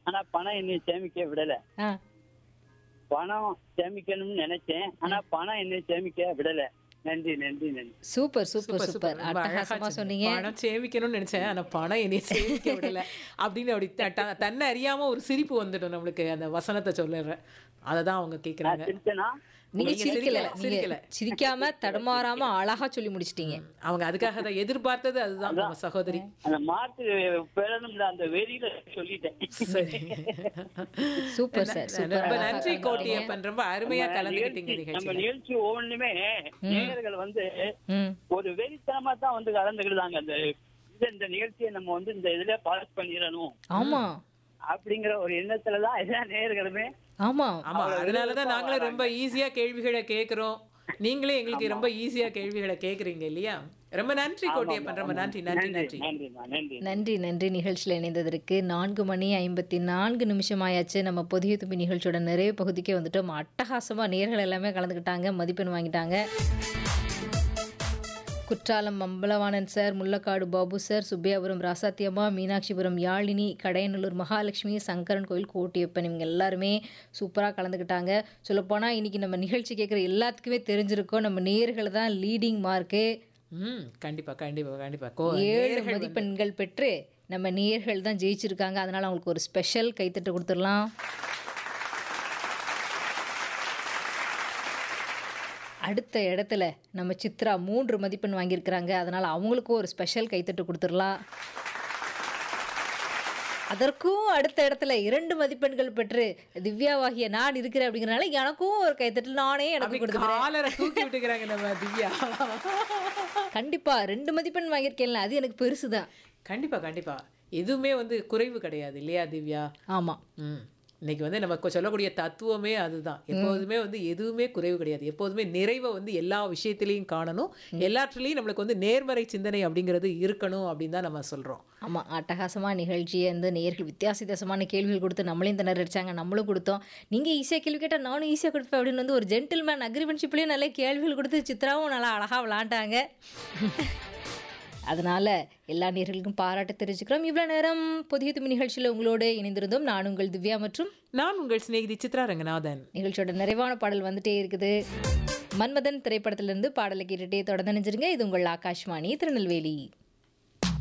ஆனா பணம் என்னை சேமிக்க விடல ஆ பணம் சேமிக்கணும்னு நினைச்சேன் ஆனா பணம் என்னை சேமிக்க விடல நன்றி நன்றி நன்றி சூப்பர் சூப்பர் சூப்பர் ரொம்ப அழகா அட்டகாசமா சொன்னீங்க. சொன்னீங்க பணம் சேமிக்கணும்னு நினைச்சேன் ஆனா பணம் என்னைய சேமிக்க விடல அப்படின்னு அப்படி த- த- தன்னை அறியாம ஒரு சிரிப்பு வந்துடும் நம்மளுக்கு அந்த வசனத்தை சொல்லிடுறேன் அதை தான் அவங்க கேக்குறாங்க நான் சிரிச்சேனா நீங்க நீங்க சிரிக்கல சிரிக்கல, நீங்க சிரிக்கல. சிரிக்காம தடமாறாம அழகா சொல்லி முடிச்சிட்டீங்க அவங்க அதுக்காக தான் எதிர்பார்த்தது அதுதான் நம்ம சகோதரி அந்த மாத்து பெறணும்ல அந்த வெறியில சொல்லிட்டேன் சரி சூப்பர் சார் சூப்பர் ரொம்ப அழகா நன்றி கலந்துக்கிட்டீங்க. கோட்டியப்பன் ரொம்ப அருமையா கலந்துக்கிட்டீங்க நிகழ்ச்சி- நம்ம நிகழ்ச்சியில நிகழ்ச்சி ஒவ்வொன்றுமே நேயர்கள் வந்து ம் ஒரு வெறித்தனமா தான் வந்து கலந்துக்கிடுதாங்க அந்த இந்த- இந்த நிகழ்ச்சியை நம்ம வந்து இந்த இதுல பாஸ் பண்ணிடணும் ஆமா அப்படிங்கிற ஒரு எண்ணத்துலதான் எல்லா நேயர்களுமே ஆமா ஆமா அதனாலதான் நாங்களும் ரொம்ப ஈஸியா கேள்விகளை கேக்குறோம் நீங்களே எங்களுக்கு ரொம்ப ஈஸியா கேள்விகளை கேக்குறீங்க இல்லையா ரொம்ப நன்றி கோட்டியப்பன் ரொம்ப நன்றி நன்றி நன்றி நன்றிமா நன்றி நன்றி நன்றி நிகழ்ச்சியில் இணைந்ததற்கு நான்கு மணி ஐம்பத்தி நான்கு நிமிஷம் ஆயாச்சு நம்ம புதிய தும்பி நிகழ்ச்சியோட நிறைய பகுதிக்கே வந்துட்டோம் அட்டகாசமாக நேர்கள் எல்லாமே கலந்துக்கிட்டாங்க மதிப்பெண் வாங்கிட்டாங்க குற்றாலம் அம்பலவாணன் சார் முள்ளக்காடு பாபு சார் சுப்பியாபுரம் ராசாத்தியம்மா மீனாட்சிபுரம் யாழினி கடையநல்லூர் மகாலட்சுமி சங்கரன் கோயில் கோட்டியப்பன் இவங்க எல்லாருமே சூப்பராக கலந்துக்கிட்டாங்க சொல்லப்போனால் இன்னைக்கு நம்ம நிகழ்ச்சி கேட்குற எல்லாத்துக்குமே தெரிஞ்சிருக்கோம் நம்ம நேர்கள் தான் லீடிங் மார்க்கு ம் கண்டிப்பா கண்டிப்பா கண்டிப்பா கோ ஏழு நேயர்கள் வந்து- மதிப்பெண்கள் பெற்று நம்ம நேயர்கள் தான் ஜெயிச்சிருக்காங்க அதனால அவங்களுக்கு ஒரு ஸ்பெஷல் கைத்தட்டு கொடுத்துடலாம் அடுத்த இடத்துல நம்ம சித்ரா மூன்று மதிப்பெண் வாங்கியிருக்கிறாங்க அதனால அவங்களுக்கும் ஒரு ஸ்பெஷல் கைத்தட்டு கொடுத்துடலாம் அதற்கும் அடுத்த இடத்துல இரண்டு மதிப்பெண்கள் பெற்று திவ்யாவாகிய நான் இருக்கிறேன் அப்படிங்கறனால எனக்கும் ஒரு கைத்தட்டல் நானே எனக்கு அப்படி கொடுத்துக்கிறேன் காலரை தூக்கி விட்டுக்கிறாங்க நம்ம திவ்யா கண்டிப்பா ரெண்டு மதிப்பெண் வாங்கியிருக்கேன்ல அது எனக்கு பெருசுதான் கண்டிப்பா கண்டிப்பா எதுவுமே வந்து குறைவு கிடையாது இல்லையா திவ்யா ஆமா ம் இன்னைக்கு வந்து நம்ம கொ- சொல்லக்கூடிய தத்துவமே அதுதான் எப்போதுமே வந்து எதுவுமே குறைவு கிடையாது எப்போதுமே நிறைவை வந்து எல்லா விஷயத்திலையும் காணணும் எல்லாத்துலேயும் நம்மளுக்கு வந்து நேர்மறை சிந்தனை அப்படிங்கிறது இருக்கணும் அப்படின்னு தான் நம்ம சொல்றோம் ஆமாம் அட்டகாசமாக நிகழ்ச்சியை வந்து நேர்கள் வித்தியாச வித்தியாசமான கேள்விகள் கொடுத்து நம்மளையும் திணற அடிச்சாங்க நம்மளும் கொடுத்தோம் நீங்கள் ஈஸியாக கேள்வி கேட்டால் நானும் ஈஸியாக கொடுப்பேன் அப்படின்னு வந்து ஒரு ஜென்டில்மேன் அக்ரிமெண்ட்ஷிப்லேயும் நல்ல கேள்விகள் கொடுத்து சித்ராவும் நல்லா அழகாக விளாண்டாங்க அதனால் எல்லா நேர்களுக்கும் பாராட்டு தெரிவிச்சுக்கிறோம் இவ்வளோ நேரம் புதிய துமி நிகழ்ச்சியில் உங்களோடு இணைந்திருந்தோம் நான் உங்கள் திவ்யா மற்றும் நான் உங்கள் சிநேகிதி சித்ரா ரங்கநாதன் நிகழ்ச்சியோட நிறைவான பாடல் வந்துட்டே இருக்குது மன்மதன் திரைப்படத்திலிருந்து பாடலை கேட்டுட்டே தொடர்ந்து நினைச்சிருங்க இது உங்கள் ஆகாஷ்வாணி திருநெல்வேலி